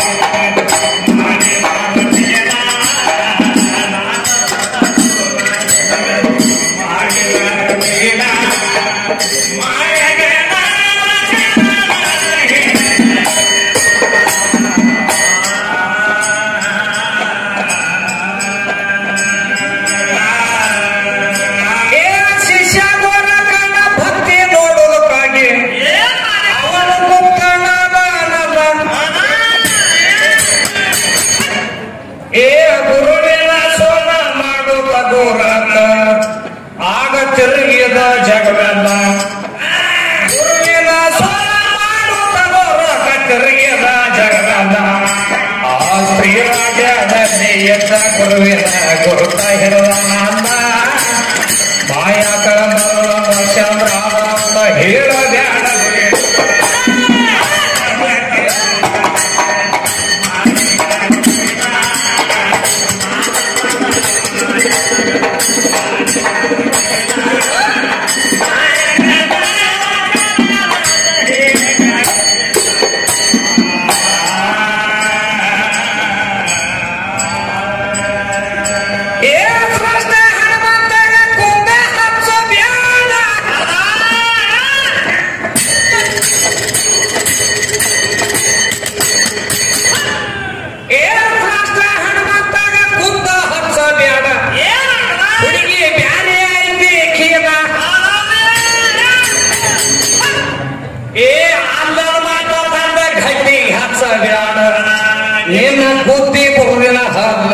ಏ ಶಿಷ್ಯ ಗೋರಕನ ಭಕ್ತಿ ನೋಡುವುದಕ್ಕಾಗಿ ಅವನು ಗುಪ್ತನಾದನಲ್ಲ. ಏ ಗುರುವಿನ ಸೋನ ಮಾಡುವ ಗೋರಕ ಆಗ ತಿರುಗಿದ ಜಗವೆಲ್ಲ ಗುರುವಿನ ಸೋನ ಮಾಡುವ ಗೋರಕ ತಿರುಗಿದ ಜಗವೆಲ್ಲ ಆ ಶ್ರೀರಾಜನಲ್ಲಿ ಎದ್ದ ಗುರುವಿನ ಗುರುತ ಹಿರದಾನಂದ ಮಾಯಾಕರ ಮರಳ ಚಂದ್ರ ಅಂತ ಹೇಳಬ್ಯಾಡ ಏ ಕೃಷ್ಣ ಹನುಮಂತನ ಕುಂಬೆ ಹಚ್ಚಬ್ಯಾಡ. ಏ ಕೃಷ್ಣ ಹನುಮಂತನ ಕುಂಬ ಹಚ್ಚಬ್ಯಾಡ. ಹುಡುಗಿ ಬ್ಯಾರೆ ಐತಿ ಕೀಲ. ಏ ಅಲ್ಲ ಮಾತಾಡ ಗಟ್ಟಿ ಹಚ್ಚಬ್ಯಾಡ. ನಿನ್ನ ಬುದ್ಧಿ ಬಹುದಿನ ಹಲ್ಲ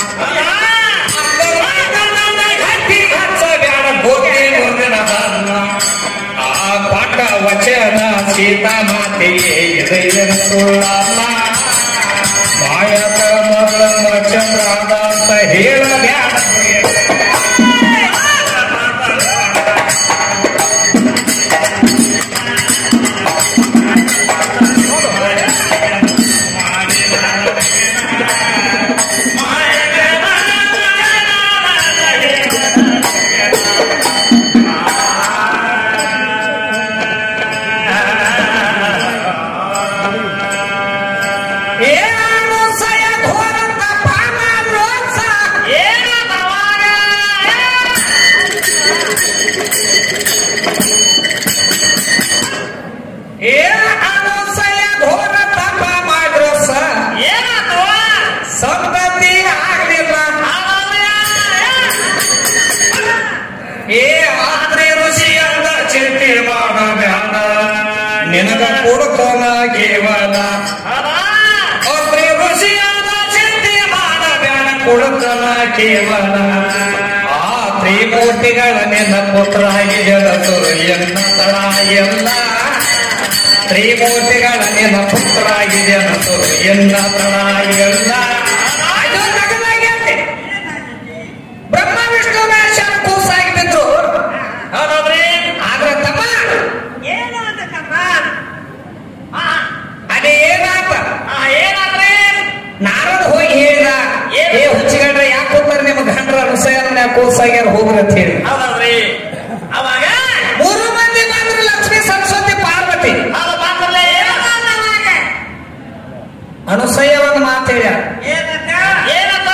ಆ ಪಾಠ ವಚನ ಸೀತಾ ಮಾತೆಗೆ ಇದೈದನ ಸುಳ್ಳಲ್ಲ ಮಾಯಕ ಮಗಳ ಚಂದ್ರಾದ ಅಂತ ಹೇಳಬ್ಯಾಡ ಏನು ಸಯ ಘೋರ ತಪಾನ ರೋಸ ಏ ಅನುಸಯ ಘೋರ ತಪ ಮಾಡ್ರೋಸ ಸಂತತಿ ಆಗ್ಲಿಲ್ಲ ಏ ಆದ್ರೆ ಋಷಿ ಅಂದ ಚಿಂತೆ ಮಾಡ ಬ್ಯಾಡ ನಿನಗ ಕೊಡುತ್ತನ ಕೇವಲ ಆದ್ರೆ ಋಷಿ ಅಂದ ಚಿಂತೆ ಮಾಡ ಬ್ಯಾಡ ಕೊಡುತ್ತನ ಕೇವಲ ಆ ತ್ರಿಮೂರ್ತಿಗಳ ನಿನ್ನ ಪುತ್ರಾಗಿ ಜಗತ್ತರು ಎನ್ನ ತಡ ಎಲ್ಲ ತ್ರಿಮೂರ್ತಿಗಳ ನಿನ್ನ ಪುತ್ರಾಗಿ ಜಗತ್ತರು ಎನ್ನ ತಡ ಎಲ್ಲ ಅದು ನಗಲಾಗೈತೆ. ಬ್ರಹ್ಮ ವಿಷ್ಣು ಮಹೇಶ ಕೂಸಾಗಿ ಬಿದ್ರು ಆದ್ರೆ ತಮ್ಮ ಅದೇ ಏನಾತ ನಾರದ ಹೋಗಿ ಹೇಳಿದ ಏ ಹುಚ್ಚಿಗಡ್ರೆ ಯಾಕೆ ಹೋಗ್ತಾರೆ ನಿಮ್ಮ ಗಂಡ್ರ ಅನುಸಯನ ಕೂಸಾಗ್ಯಾರ ಹೋಗ್ರಿ ಅಂತ ಹೇಳಿ ಅವಾಗ ಮೂರು ಮಂದಿ ಬಂದ್ರು ಲಕ್ಷ್ಮೀ ಸರಸ್ವತಿ ಪಾರ್ವತಿ ಅನುಸಯ ಒಂದು ಮಾತು ಹೇಳ್ಯಾರ ಏನಪ್ಪ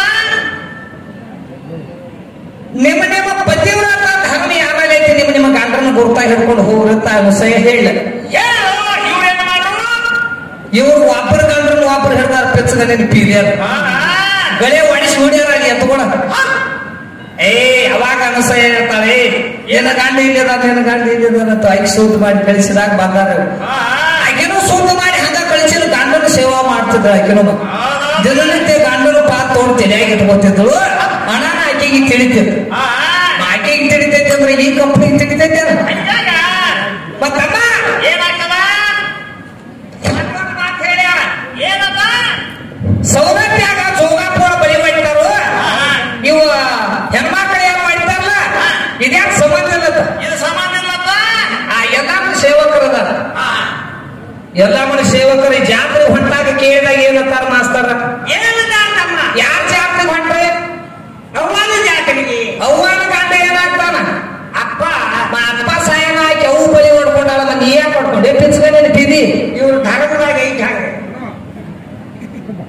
ನಿಮ್ಮ ನಿಮ್ಮ ಪತಿವ್ರತ ಧರ್ಮ ಯಾರಲ್ಲಿ ಐತಿ ನಿಮ್ಮ ನಿಮ್ಮ ಗಂಡನ ಗುರುತ ಹಿಡ್ಕೊಂಡು ಹೋಗ್ರಂತ ಅನುಸಯ ಹೇಳ ಏನು ಇವ್ರೇನು ಮಾಡ್ರು ಇವ್ರು ಒಬ್ಬರ ಗಂಡ್ರನ್ನ ಒಬ್ಬರು ಹಿಡ್ದಾರ ಪೆಚ್ಚಗಲಿನ ಪೀರಿಯರ್ ಗಳೆ ಒಡಿಸಿ ಹೊಡ್ಯಾರ ಅಲ್ಲಿ ಎತ್ಕೊಳ ಏ ಅವಾಗ ಅನುಸಯ ಇರ್ತಾವೆ ಏನ ಗಂಡ ಇಲ್ಲದ ನಿನ್ನ ಗಂಡ ಇಲ್ಲದ ಅಂತ ಐಕ್ ಸೂದ್ ಮಾಡಿ ಕಳಿಸಿದಾಗ ಬಂದಾರ ಆಕೆನೂ ಸೂದ್ ಮಾಡಿ ಹಂಗ ಕಳಿಸಿದ ಗಂಡನ ಸೇವಾ ಮಾಡ್ತಿದ್ರು ಆಕೆನೂ ದಿನನಿತ್ಯ ಗಂಡನ ಪಾತ್ ತಗೊಂಡು ತಲೆಯಾಗಿ ಇಟ್ಕೊತಿದ್ರು ಹಣ ಆಕೆಗೆ ತಿಳಿತಿದ್ರು ಆಕೆಗೆ ತಿಳಿತೈತೆ ಅಂದ್ರೆ ಈ ಕಂಪ್ನಿ ತಿಳಿತೈತೆ ಮತ್ತಮ್ಮ ಏನಾಗ್ತದ ಮತ್ತೊಂದು ಮಾತು ಹೇಳ್ಯಾರ ಏನಪ್ಪ ಸೌಲಭ್ಯಾಗ ಜೋಗಾಪುರ ಬಲಿ ಮಾಡಿದಾರು ಇವ ಹೆಣ್ಮಕ್ಳು ಏನ್ ಮಾಡಿದಾರಲ್ಲ ಇದ್ಯಾಕೆ ಸಂಬಂಧ ಇಲ್ಲತ್ತ ಇದು ಸಂಬಂಧ ಇಲ್ಲಪ್ಪ ಆ ಎಲ್ಲಾಮನ ಸೇವಕರದ ಎಲ್ಲಾಮನ ಸೇವಕರು ಈ ಜಾತ್ರೆ ಹೊಂಟಾಗ ಕೇಳಿದಾಗ ಏನಂತಾರ ಮಾಸ್ತರ ಏನಿಲ್ಲ ಅಂತಮ್ಮ ಯಾರ ಜಾತ್ರೆಗೆ ಹೊಂಟ್ರೆ ಅವ್ವಾನ ಜಾತ್ರೆಗೆ ಅವ್ವನ ಗಂಡ ಏನಾಗ್ತಾನ ಅಪ್ಪ ಮ ಅಪ್ಪ ಸಾಯನ ಹಾಕಿ ಅವು ಬಲಿ ಹೊಡ್ಕೊಂಡಾಳ ಮತ್ತೆ ನೀ ಯಾಕೆ ಹೊಡ್ಕೊಂಡೆ ಪಿಚ್ಕೊಂಡೇನು ಬಿದಿ ಇವ್ರು ಧರ್ಮದಾಗ ಐತಿ ಹಾಗೆ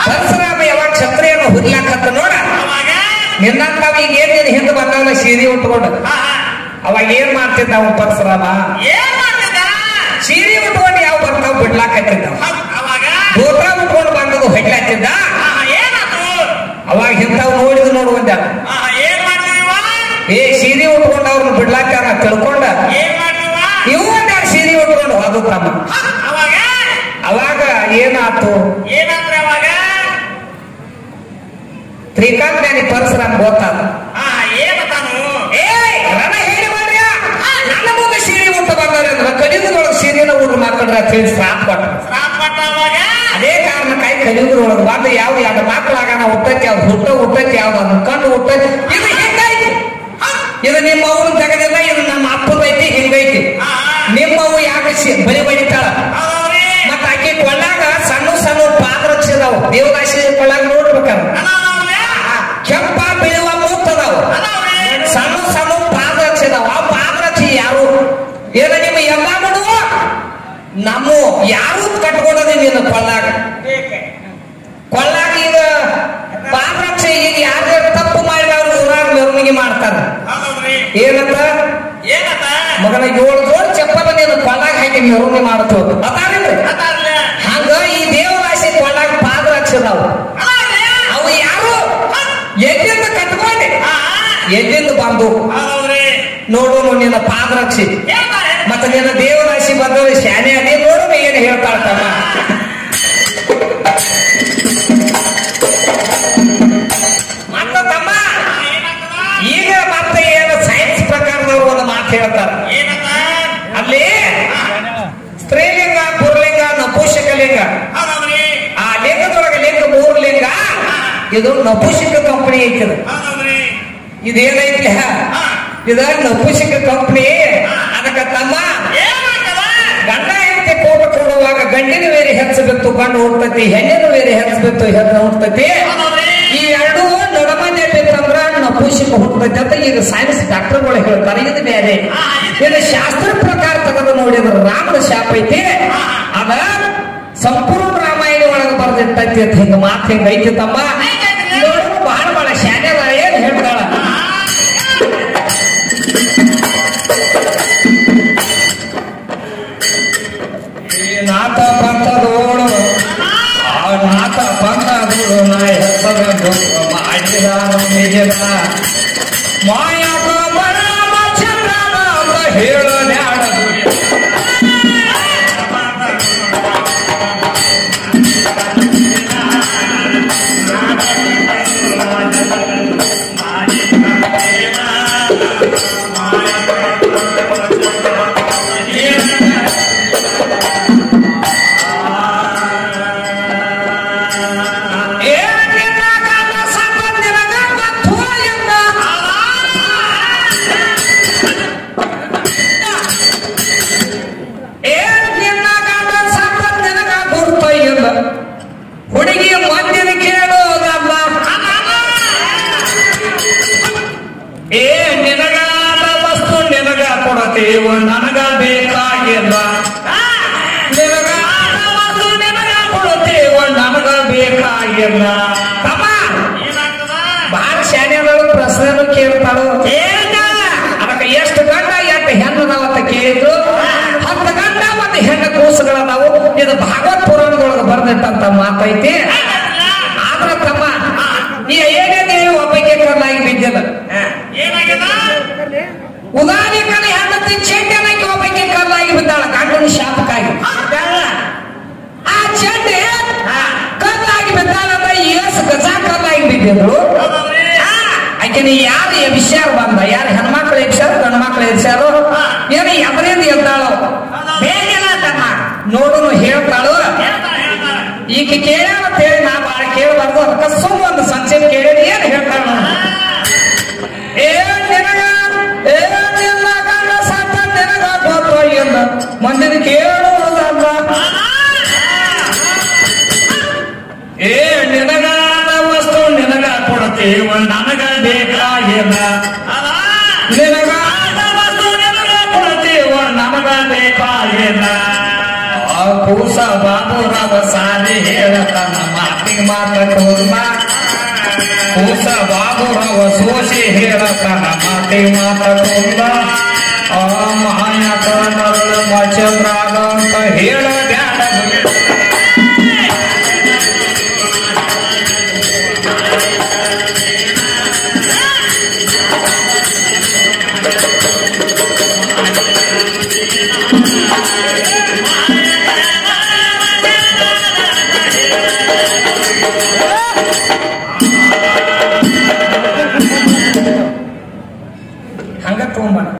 ಪರಶುರಾಮ ಯಾವಾಗ ಕ್ಷತ್ರಿಯನ ಹುರ್ಲಾಕತ್ತ ನೋಡ ಅವಾಗ ನಿನ್ನಂತಾವ ಈಗ ಏನ್ ನೀನ್ ಹಿಂದೆ ಬಂದವನ ಸೀರೆ ಉಟ್ಕೊಂಡು ಹಾ, ಹಾ. ಅವಾಗ ಏನ್ ಮಾಡ್ತಿದ್ದ ಅವ ಪರಶುರಾಮ ಏನ್ ಮಾಡ್ತಿದ್ದ ಸೀರೆ ಉಟ್ಕೊಂಡು ಯಾವ ಬರ್ತಾವ ಬಿಡ್ಲಾಕತ್ತಿದ್ದ ಹೌದ್, ಅವಾಗ ಗೋತ್ರ ಉಟ್ಕೊಂಡು ಬಂದದು ಹೊಡ್ಲಾತಿದ್ದ ಹಾ, ಹಾ, ಏನಾತು ಅವಾಗ ಇಂಥವ್ ನೋಡಿದ್ ನೋಡು ಒಂದ ಹಾ, ಹಾ, ಏನ್ ಮಾಡಿದಿವ ಏ ಸೀರೆ ಉಟ್ಕೊಂಡು ಅವ್ರನ್ನ ಬಿಡ್ಲಾಕ ತಿಳ್ಕೊಂಡ ಏನ್ ಮಾಡಿದಿವ ಇವು ಒಂದ್ಯಾರು ಸೀರೆ ಉಟ್ಕೊಂಡು ಅದು ತಮ್ಮ ಅವಾಗ ಅವಾಗ ಏನಾತು ಏನಾತ್ರಿ ಅವಾಗ ತ್ರಿಕಾಂತ್ ಜ್ಞಾನಿ ಪರಶುರಾಮ್ ಗೊತ್ತಾದ ಹಾ ಏನ ತಾನು ಏ ರಣ ಹೇಳಿ ಮಾಡ್ಯ ನನ್ನ ಮುಂದೆ ಸೀರೆ ಉಟ್ಟ ಬಂದಾರೆ ಅಂದ್ರೆ ಕಲಿಯುಗದೊಳಗೆ ಸೀರೆನ ಉಡ್ರು ಮಕ್ಕಳ್ರ ಅಂತ ಹೇಳಿ ಶ್ರಾಪ್ ಕೊಟ್ಟ ಶ್ರಾಪ್ ಕೊಟ್ಟ ಅವಾಗ ಅದೇ ಕಾರಣಕ್ಕಾಗಿ ಕಲಿಯುಗದೊಳಗೆ ಬಂದು ಯಾವ ಎರಡು ಮಕ್ಕಳಾಗನ ಹುಟ್ಟಕ್ಕೆ ಯಾವ್ದು ಹುಟ್ಟ ಹುಟ್ಟಕ್ಕೆ ಯಾವ್ದು ಅದನ್ನ ಕಂಡು ಹುಟ್ಟಕ್ಕೆ ಇದು ಹಿಂಗೈತಿ ಇದು ನಿಮ್ಮ ಅವ್ರನ್ನ ತೆಗೆದಿಲ್ಲ ಇದು ನಮ್ಮ ಅಪ್ಪದೈತಿ ಹಿಂಗೈತಿ ಹಾ, ಹಾ. ನಿಮ್ಮವು ಯಾಕೆ ಸಿ- ಬಲಿ ಬಡಿತಾಳ ಹೌದೌದ್ರಿ ಮತ್ತ ಆಕೆ ಕೊಳ್ಳಾಗ ಸಣ್ಣ ಸಣ್ಣ ಪಾದರಕ್ಷಿದಾವು ದೇವದಾಸಿ ಕೊಳ್ಳಾಗ ನೋಡ್ಬೇಕಾರ ಅದಾವ್ರಿ ಕೆಂಪ ಬೆಳೆಯುವ ಮೂರ್ತದಾವು ಅದಾವ್ರಿ ಸಣ್ಣ ಸಣ್ಣ ಪಾದರಕ್ಷಿದಾವ ಆ ಪಾದರಕ್ಷಿ ಯಾರು ಏನ ನಿಮ್ಮ ಎಲ್ಲ ನೋಡುವ ನಮ್ಮ ಯಾರು ಕಟ್ಕೊಂಡದೆ ನಿನ್ನ ಕೊಳ್ಳಾಗ ಬೇಕೆ ಕೊಳ್ಳಾಗ ಈಗ ಪಾದರಕ್ಷೆ ಈಗ ಯಾರು ತಪ್ಪು ಮಾಡಿದ ಅವ್ರು ಊರಾಗ ಮೆರವಣಿಗೆ ಮಾಡ್ತಾರ ಹೌದೌದ್ರಿ ಏನಂತ ಏನತ್ತ ಮಗನ ಏಳು ಜೋಡ್ ಚಪ್ಪಲ ನೀನು ಕೊಳ್ಳಾಗ ಹಾಕಿ ಮೆರವಣಿಗೆ ಮಾಡ್ತು ಅದಾರಿಲ್ರಿ ಅದಾರ್ಲೆ ಹಂಗ ಈ ದೇವರಾಶಿ ಕೊಳ್ಳಾಗ ಪಾದರಕ್ಷದಾವು ಅದಾರ್ಲೆ ಅವು ಯಾರು ಎಲ್ಲಿಂದ ಕಟ್ಕೊಂಡೆ ಹಾ ಎಲ್ಲಿಂದ ಬಂದು ಹೌದೌದ್ರಿ ನೋಡು ನಿನ್ನ ಪಾದರಕ್ಷಿ ಹೇಳ್ತಾರೆ ಮತ್ತೆ ನಿನ್ನ ದೇವರಾಶಿ ಬಂದವರು ಶಾನೆ ಅದೇ ನೋಡು ಏನು ಹೇಳ್ತಾಳ ತಮ್ಮ ಮತ್ತ ತಮ್ಮ ಏನಾಗ್ತದ ಈಗ ಮತ್ತೆ ಏನು ಸೈನ್ಸ್ ಪ್ರಕಾರದವರು ಒಂದು ಮಾತು ಹೇಳ್ತಾರ ಏನತ್ತ ಅಲ್ಲಿ ಸ್ತ್ರೀಲಿಂಗ ಪುರ್ಲಿಂಗ ನಪುಷಕಲಿಂಗ ಹೌದೌದ್ರಿ ಆ ಲಿಂಗದೊಳಗೆ ಲಿಂಗ ಮೂರು ಲಿಂಗ ಇದು ನಪುಷಕ ಕಂಪನಿ ಐತಿದು ಹೌದೌದ್ರಿ ಇದೇನೈತಿ ಇದ ನಪುಷಕ ಕಂಪನಿ ಅದಕ್ಕ ತಮ್ಮ ಏನಾಗ್ತದ ಗಂಡ ಹೆಂಡತಿ ಕೋಪ ಕೊಡುವಾಗ ಗಂಡಿನ ಬೇರೆ ಹೆಚ್ಚಬೇಕು ಗಂಡು ಹುಡ್ತತಿ ಹೆಣ್ಣಿನ ಬೇರೆ ಹೆಚ್ಚಬೇಕು ಹೆಣ್ಣು ಹುಡ್ತತಿ ಹೌದೌದ್ರಿ ಈ ಎರಡು ನಡಮನೆ ಬೇಕಂದ್ರ ನಪುಷಕ ಹುಟ್ಟತೈತಿ ಅಂತ ಈಗ ಸೈನ್ಸ್ ಡಾಕ್ಟರ್ಗಳು ಹೇಳ್ತಾರೆ ಇದು ಬೇರೆ ಇದು ಶಾಸ್ತ್ರ ಪ್ರಕಾರ ತೆಗೆದು ನೋಡಿದ್ರ ರಾಮನ ಶಾಪ ಐತಿ ಅದ ಸಂಪೂರ್ಣ ರಾಮಾಯಣ ಒಳಗೆ ಬರ್ದಿರ್ತೈತಿ ಅಂತ ಹಿಂಗ ಮಾತು ಹಿಂಗ ಐತಿ ತಮ್ಮ ನೋಡು ಬಹಳ ಬಹಳ ಶಾನೆ ಅದ ಏನ್ ಹೇಳ್ತಾಳ ಈ ನಾಥ ಪಂಥದೋಳು ಆ ನಾಥ ಪಂಥದೋಳು ನಾ ಹೆಸರು ಮಾಡಿದಾನು ನಿಜದ ಮಾಯ ರಾಮ ಚಂದ್ರನ ಅಂತ ಹೇಳು ನ್ಯಾಡದು ಏ ನಿನ್ನ ಗಂಡ ಸಂಬಂಧ ನಿನಗ ಗೊತ್ತು ಎಂದ. ಏ ನಿನ್ನ ಗಂಡ ಸಂಬಂಧ ನಿನಗ ಗುರ್ತ ಎಂದ. ಹುಡುಗಿ ಮಂದಿನ ಕೇಳೋದಲ್ಲ ಏ ನಿನಗಾದ ವಸ್ತು ನಿನಗ ಕೊಡತೇವ ನನಗ ಬೇಕಾಗಿಲ್ಲ ನಿನಗಾದ ವಸ್ತು ನಿನಗ ಕೊಡತೇವ ನನಗ ಬೇಕಾಗಿಲ್ಲ ತಮ್ಮ ಏನಾಗ್ತದ ಬಹಳ ಶಾನ್ಯಗಳು ಪ್ರಶ್ನೆಗಳು ಕೇಳ್ತಾಳು ಅದಕ್ಕೆ ಎಷ್ಟು ಗಂಡ ಎಷ್ಟು ಹೆಣ್ಣು ಅಂತ ಕೇಳಿದ್ರು ಹತ್ತು ಗಂಡ ಮತ್ತು ಹೆಣ್ಣು ಕೂಸುಗಳದಾವು ಇದು ಭಾಗವತ್ ಪುರಾಣದೊಳಗೆ ಬರ್ದಿಟ್ಟಂತ ಮಾತೈತಿ ಆದ್ರ ತಮ್ಮ ಈ ಏನೇ ದೇವಿ ಒಬ್ಬಕ್ಕೆ ಕರ್ನಾಗಿ ಬಿದ್ದಿಲ್ಲ ಏನಾಗ್ಯದ ಉದಾಹರಣೆ ಹೆಣ್ಣತಿ ಚೆಂಡನಾಗಿ ಒಬ್ಬಕ್ಕೆ ಕರ್ನಾಗಿ ಬಿದ್ದಾಳ ಗಂಡನ ಶಾಪಕ್ಕಾಗಿ ಆ ಚೆಂಡೆ ಕಲ್ಲಾಗಿ ಬಿದ್ದಾಳಂದ್ರೆ ಏಸು ಗಜ ಕಲ್ಲಾಗಿ ಬಿದ್ದಿದ್ರು ಹೌದೌದ್ರಿ ಆಕೆ ಯಾರು ಎಬ್ಸ್ಯಾರ ಬಂದ ಯಾರು ಹೆಣ್ಮಕ್ಳು ಎಬ್ಸ್ಯಾರ ಗಂಡು ಮಕ್ಳು ಎಬ್ಸ್ಯಾರು ಏನು ಎದರಿಂದ ಎದ್ದಾಳು ಬೇಗಿಲ್ಲ ತಮ್ಮ ನೋಡು ಹೇಳ್ತಾಳು ಹೇಳ್ತಾರ ಹೇಳ್ತಾರ ಈಕೆ ಕೇಳ್ಯಾಳ ಅಂತ ಹೇಳಿ ನಾ ಬಾಳ ಕೇಳಬಾರ್ದು ಅದಕ್ಕೆ ಸುಮ್ಮ ಒಂದು ಸಂಚೆ ಕೇಳಿ ಏನ್ ಹೇಳ್ತಾಳ ಏ ನಿನಗ ಏ ನಿನ್ನ ಗಂಡ ಸತ್ತ ನಿನಗ ಗೊತ್ತು ಎಂದ ಮಂದಿನ ಕೇಳುವುದಲ್ಲ ಏ ನಿನಗಾದ ವಸ್ತು ನಿನಗ ಕೊಡ್ತೇವ ನನಗ ಬೇಕಾಗಿಲ್ಲ ನಿನಗಾದ ವಸ್ತು ನಿನಗ ಕೊಡ್ತೇವ ನಮಗ ಬೇಕಾಗಿಲ್ಲ ಆ ಕೂಸ ಬಾಬುರವ ಸಾಲಿ ಹೇಳತನ ಮಾತಿಗೆ ಮಾತ ಕುರ್ಮ ಕೂಸ ಬಾಬುರವ ಸೋಸಿ ಹೇಳತನ ಮಾತಿ ಮಾತ ಕುಂದ ಆ ಮಾಯಕ ನರಳ ಮಚದ್ರಾಗ ಅಂತ